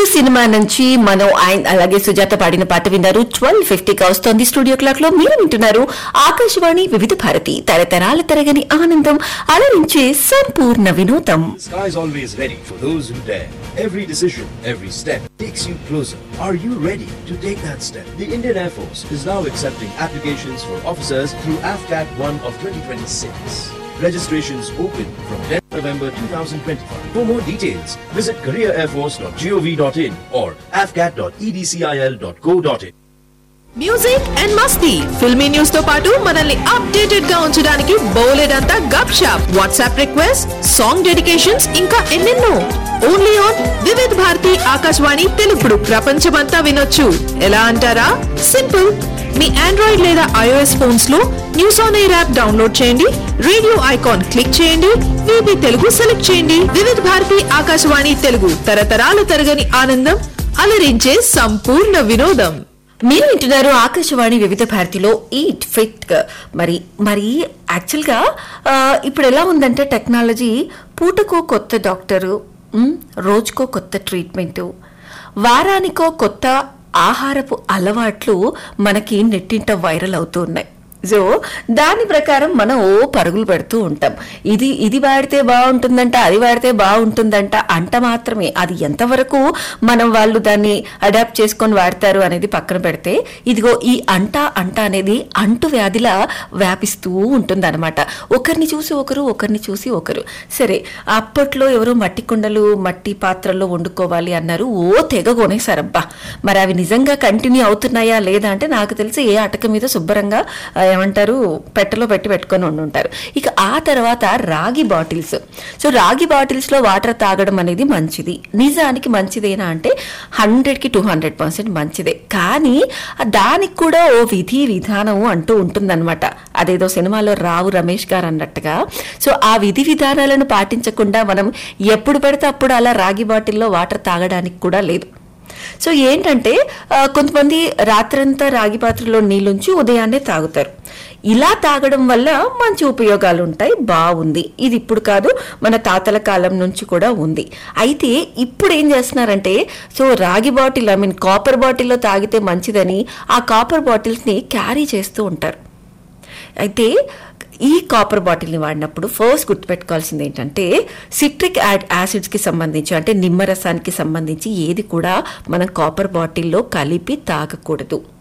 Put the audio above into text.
Cinema నుంచి మనో and అలాగే సుజాత పాడిన పాట విన్నారు ట్వెల్వ్ ఫిఫ్టీగా వస్తోంది స్టూడియో క్లాక్ లో మీరు వింటున్నారు ఆకాశవాణి వివిధ భారతి తరతరాల తరగని ఆనందం అలరించే సంపూర్ణ వినోదం Sky's always ready for those who dare. Every decision, every step takes you closer. Are you ready to take that step? The Indian Air Force is now accepting applications for officers through AFCAT 1 of 2026. Registrations open from 10 November 2025. For more details, visit careerairforce.gov.in or afcat.edcil.co.in. Music and Masti filmy news తో పాటు మనల్ని updated గా ఉంచడానికి బోలెడంతా gup shup WhatsApp request song dedications ఇంకా ఎన్నెన్నో only on Vividh Bharati Akashvani తెలుగుడు ప్రపంచమంతా వినొచ్చు ఎలా అంటారా సింపుల్ మీ ఆండ్రాయిడ్ లేదా ఐఓఎస్ ఫోన్స్ లో news on air app download చేయండి రేడియో ఐకాన్ క్లిక్ చేయండి వివి తెలుగు సెలెక్ట్ చేయండి వివిధ భారతి ఆకాశవాణి తెలుగు తరతరాల తరగని ఆనందం అలరించే సంపూర్ణ వినోదం మీరు వింటున్నారు ఆకాశవాణి వివిధ భారతిలో ఈట్ ఫిట్ మరి మరి యాక్చువల్గా ఆ, ఇప్పుడు ఎలా ఉందంటే టెక్నాలజీ పూటకో కొత్త డాక్టరు ఉమ్, రోజుకో కొత్త ట్రీట్మెంటు వారానికో కొత్త ఆహారపు అలవాట్లు మనకి నెట్టింట వైరల్ అవుతూ ఉన్నాయి సో దాని ప్రకారం మనం ఓ పరుగులు పెడుతూ ఉంటాం ఇది ఇది వాడితే బాగుంటుందంట అది వాడితే బాగుంటుందంట అంట మాత్రమే అది ఎంతవరకు మనం వాళ్ళు దాన్ని అడాప్ట్ చేసుకొని వాడతారు అనేది పక్కన పెడితే ఇదిగో ఈ అంట అంట అనేది అంటు వ్యాధిలా వ్యాపిస్తూ ఉంటుంది అనమాట ఒకరిని చూసి ఒకరు ఒకరిని చూసి ఒకరు సరే అప్పట్లో ఎవరో మట్టి కుండలు మట్టి పాత్రల్లో వండుకోవాలి అన్నారు ఓ తెగ కొనేసారబ్బా మరి అవి నిజంగా కంటిన్యూ అవుతున్నాయా లేదా అంటే నాకు తెలిసి ఏ అటక మీద శుభ్రంగా ఆ, ఏమంటారు పెట్టెలో పెట్టి పెట్టుకొని ఉండుంటారు ఇక ఆ తర్వాత రాగి బాటిల్స్ సో రాగి బాటిల్స్ లో వాటర్ తాగడం అనేది మంచిది నిజానికి మంచిదేనా అంటే హండ్రెడ్ కి టూ హండ్రెడ్ పర్సెంట్ మంచిదే కానీ దానికి కూడా ఓ విధి విధానం అంటూ ఉంటుందన్నమాట అదేదో సినిమాలో రావు రమేష్ గారు అన్నట్టుగా సో ఆ విధి విధానాలను పాటించకుండా మనం ఎప్పుడు పడితే అప్పుడు అలా రాగి బాటిల్లో వాటర్ తాగడానికి కూడా లేదు సో ఏంటంటే ఆ, కొంతమంది రాత్రంతా రాగి పాత్రలో నీళ్ళుంచి ఉదయాన్నే తాగుతారు ఇలా తాగడం వల్ల మంచి ఉపయోగాలు ఉంటాయి బాగుంది ఇది ఇప్పుడు కాదు మన తాతల కాలం నుంచి కూడా ఉంది అయితే ఇప్పుడు ఏం చేస్తున్నారంటే సో రాగి బాటిల్ ఐ మీన్ కాపర్ బాటిల్లో తాగితే మంచిదని ఆ కాపర్ బాటిల్స్ని క్యారీ చేస్తూ ఉంటారు అయితే ఈ కాపర్ బాటిల్ని వాడినప్పుడు ఫస్ట్ గుర్తుపెట్టుకోవాల్సింది ఏంటంటే సిట్రిక్ యాడ్ యాసిడ్స్కి సంబంధించి అంటే నిమ్మరసానికి సంబంధించి ఏది కూడా మనం కాపర్ బాటిల్లో కలిపి తాగకూడదు